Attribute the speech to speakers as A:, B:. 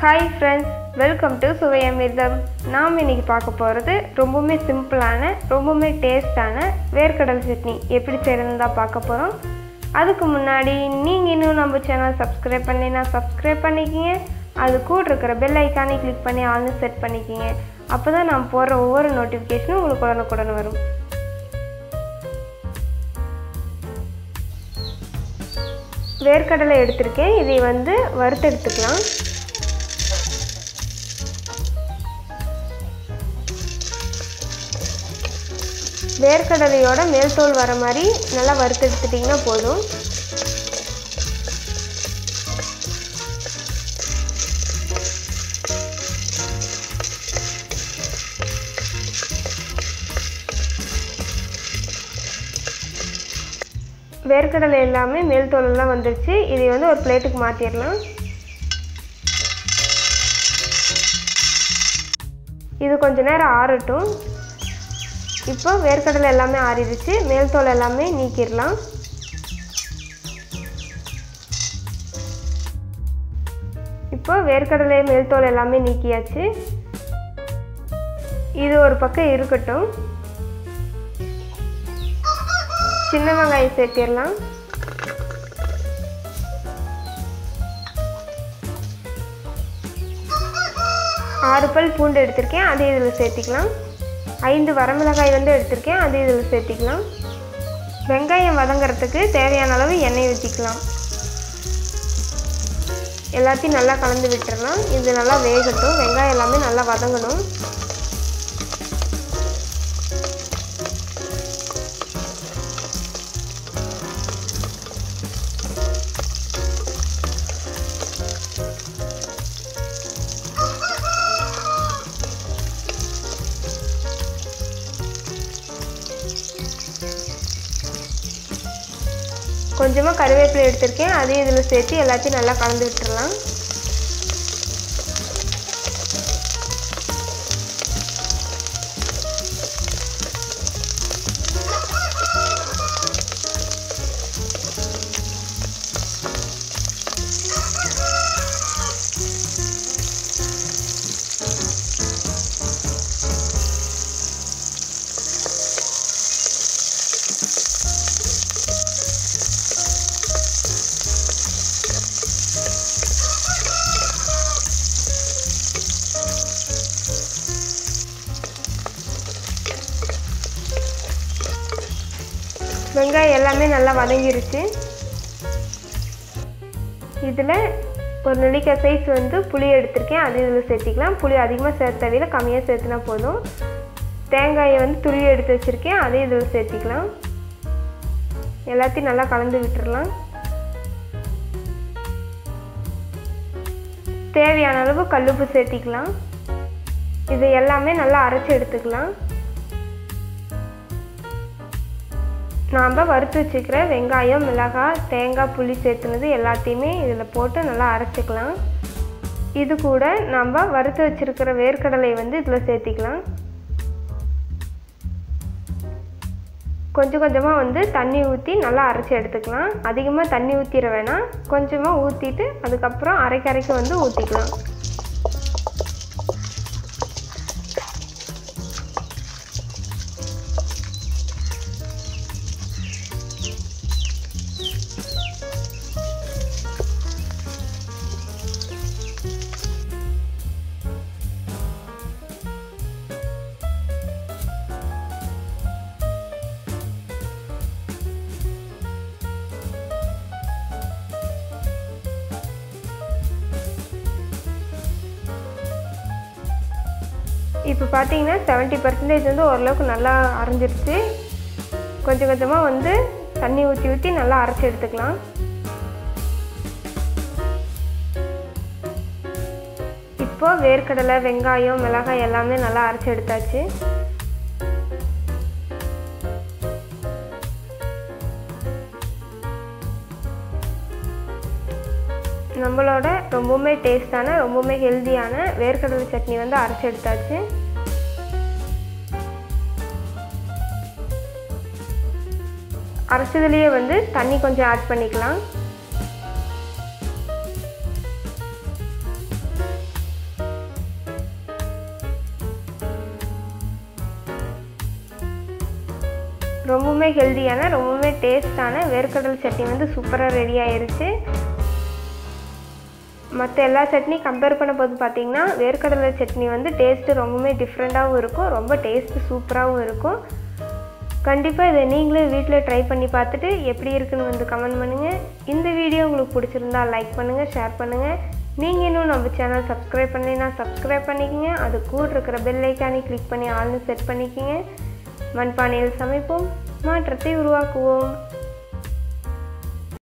A: hi friends welcome to Suvaiyamirtham நாம் இன்னைக்கு பார்க்க போகிறது ரொம்பவுமே சிம்பிளான ரொம்பவுமே டேஸ்டான வேர்க்கடலை சட்னி எப்படி செய்கிறதுன்னு தான் பார்க்க போகிறோம் அதுக்கு முன்னாடி நீங்கள் இன்னும் நம்ம சேனல் சப்ஸ்கிரைப் பண்ணினா சப்ஸ்கிரைப் பண்ணிக்கிங்க அது கூட இருக்கிற பெல் ஐக்கானை கிளிக் பண்ணி ஆல்னு செட் பண்ணிக்கிங்க அப்போ தான் நான் போடுற ஒவ்வொரு நோட்டிஃபிகேஷனும் உங்களுக்கு உடனுக்குடன் வரும் வேர்க்கடலை எடுத்திருக்கேன் இதை வந்து வறுத்தெடுத்துக்கலாம் வேர்க்கடலையோட மேல் தோல் வர மாதிரி நல்லா வறுத்தெடுத்துட்டிங்கன்னா போதும் வேர்க்கடலை எல்லாமே மேல் தோலெல்லாம் வந்துருச்சு இதை வந்து ஒரு பிளேட்டுக்கு மாற்றிடலாம் இது கொஞ்ச நேரம் ஆறட்டும் இப்போ வேர்க்கடலை எல்லாமே ஆறிடுச்சு மேல் தோல் எல்லாமே நீக்கிடலாம் இப்போ வேர்க்கடலை மேல் தோல் எல்லாமே நீக்கியாச்சு இது ஒரு பக்கம் இருக்கட்டும் சின்ன வெங்காயம் சேர்த்திடலாம் ஆறு பல் பூண்டு எடுத்திருக்கேன் அதை இதில் சேர்த்திக்கலாம் ஐந்து வரமிளகாய் வந்து எடுத்திருக்கேன் அதை இதில் சேர்த்திக்கலாம் வெங்காயம் வதங்கிறதுக்கு தேவையான அளவு எண்ணெய் ஊற்றிக்கலாம் எல்லாத்தையும் நல்லா கலந்து விட்டுறலாம் இது நல்லா வேகட்டும் வெங்காயம் எல்லாமே நல்லா வதங்கணும் கொஞ்சமாக கருவேப்பிலை எடுத்திருக்கேன் அதையும் இதில் சேர்த்து எல்லாத்தையும் நல்லா கலந்து விட்டுறலாம் வெங்காயம் எல்லாமே நல்லா வதங்கிருச்சு இதில் ஒரு நெல்லிக்காய் சைஸ் வந்து புளி எடுத்திருக்கேன் அது இதில் சேர்த்திக்கலாம் புளி அதிகமாக சேர்த்த தேவையில்ல கம்மியாக சேர்த்துனா போதும் தேங்காயை வந்து துருவி எடுத்து வச்சுருக்கேன் அதையும் இதில் சேர்த்திக்கலாம் எல்லாத்தையும் நல்லா கலந்து விட்டுறலாம் தேவையான அளவு கல்லுப்பு சேர்த்திக்கலாம் இது எல்லாமே நல்லா அரைச்சி எடுத்துக்கலாம் நாம் வறுத்து வச்சுக்கிற வெங்காயம் மிளகாய் தேங்காய் புளி சேர்த்துனது எல்லாத்தையுமே இதில் போட்டு நல்லா அரைச்சிக்கலாம் இது கூட நாம் வறுத்து வச்சுருக்கிற வேர்க்கடலை வந்து இதில் சேர்த்திக்கலாம் கொஞ்சம் கொஞ்சமாக வந்து தண்ணி ஊற்றி நல்லா அரைச்சி எடுத்துக்கலாம் அதிகமாக தண்ணி ஊற்றிட வேணாம் கொஞ்சமாக ஊற்றிட்டு அதுக்கப்புறம் அரைக்க அரைக்க வந்து ஊற்றிக்கலாம் இப்போ பார்த்தீங்கன்னா செவன்ட்டி பர்சன்டேஜ் வந்து ஓரளவுக்கு நல்லா அரைஞ்சிருச்சு கொஞ்சம் கொஞ்சமாக வந்து தண்ணி ஊற்றி ஊற்றி நல்லா அரைச்சி எடுத்துக்கலாம் இப்போ வேர்க்கடலை வெங்காயம் மிளகாய் எல்லாமே நல்லா அரைச்சி எடுத்தாச்சு நம்மளோட ரொம்பவுமே டேஸ்டான ரொம்பவுமே ஹெல்த்தியான வேர்க்கடலை சட்னி வந்து அரைச்சி எடுத்தாச்சு அரைச்சதுலேயே வந்து தண்ணி கொஞ்சம் ஆட் பண்ணிக்கலாம் ரொம்பவுமே ஹெல்த்தியான ரொம்பவுமே டேஸ்டான வேர்க்கடலை சட்னி வந்து சூப்பராக ரெடி ஆயிருச்சு மற்ற எல்லா சட்னி கம்பேர் பண்ண போது பார்த்தீங்கன்னா வேர்க்கடலை சட்னி வந்து டேஸ்ட்டு ரொம்பவுமே டிஃப்ரெண்ட்டாகவும் இருக்கும் ரொம்ப டேஸ்ட்டு சூப்பராகவும் இருக்கும் கண்டிப்பாக இதை நீங்களே வீட்டில் ட்ரை பண்ணி பார்த்துட்டு எப்படி இருக்குன்னு வந்து கமெண்ட் பண்ணுங்கள் இந்த வீடியோ உங்களுக்கு பிடிச்சிருந்தா லைக் பண்ணுங்கள் ஷேர் பண்ணுங்கள் நீங்கள் இன்னும் நம்ம சேனல் சப்ஸ்கிரைப் பண்ணினா சப்ஸ்கிரைப் பண்ணிக்கோங்க அது கூட இருக்கிற பெல் ஐக்கானே கிளிக் பண்ணி ஆள்னு செட் பண்ணிக்கோங்க மண்பானையில் சமைப்போம் மாற்றத்தை உருவாக்குவோம்